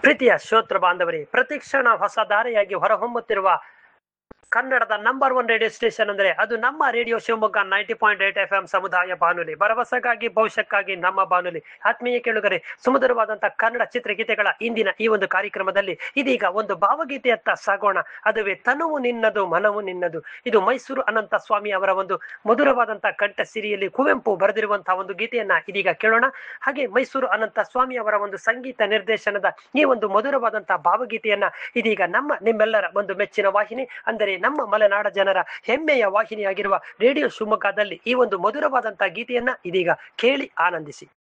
ಪ್ರೀತಿಯ ಶ್ರೋತೃ ಬಾಂಧವರೇ ಪ್ರತಿಕ್ಷಣ ಹೊಸ ದಾರಿಯಾಗಿ ಹೊರಹೊಮ್ಮುತ್ತಿರುವ ಕನ್ನಡದ ನಂಬರ್ ಒನ್ ರೇಡಿಯೋ ಸ್ಟೇಷನ್ ಅಂದ್ರೆ ಅದು ನಮ್ಮ radio Shivamogga ninety point eight F M ಸಮುದಾಯ ಬಾನುಲಿ ಭರವಸೆಗಾಗಿ ಭವಿಷ್ಯಕ್ಕಾಗಿ ನಮ್ಮ ಬಾನುಲಿ ಆತ್ಮೀಯ ಕೇಳುಗರೆ ಸುಮಧುರವಾದಂತಹ ಕನ್ನಡ ಚಿತ್ರಗೀತೆಗಳ ಇಂದಿನ ಈ ಒಂದು ಕಾರ್ಯಕ್ರಮದಲ್ಲಿ ಇದೀಗ ಒಂದು ಭಾವಗೀತೆಯತ್ತ ಸಾಗೋಣ ಅದುವೇ ತನುವು ನಿನ್ನದು ಮನವು ನಿನ್ನದು ಇದು ಮೈಸೂರು ಅನಂತ ಸ್ವಾಮಿ ಅವರ ಒಂದು ಮಧುರವಾದಂತಹ ಕಂಠ ಸಿರಿಯಲ್ಲಿ ಕುವೆಂಪು ಬರೆದಿರುವಂತಹ ಒಂದು ಗೀತೆಯನ್ನ ಇದೀಗ ಕೇಳೋಣ ಹಾಗೆ ಮೈಸೂರು ಅನಂತ ಸ್ವಾಮಿ ಅವರ ಒಂದು ಸಂಗೀತ ನಿರ್ದೇಶನದ ಈ ಒಂದು ಮಧುರವಾದಂತಹ ಭಾವಗೀತೆಯನ್ನ ಇದೀಗ ನಮ್ಮ ನಿಮ್ಮೆಲ್ಲರ ಒಂದು ಮೆಚ್ಚಿನ ವಾಹಿನಿ ಅಂದರೆ ನಮ್ಮ ಮಲೆನಾಡ ಜನರ ಹೆಮ್ಮೆಯ ವಾಹಿನಿಯಾಗಿರುವ ರೇಡಿಯೋ ಶಿವಮೊಗ್ಗದಲ್ಲಿ ಈ ಒಂದು ಮಧುರವಾದಂತಹ ಗೀತೆಯನ್ನ ಇದೀಗ ಕೇಳಿ ಆನಂದಿಸಿ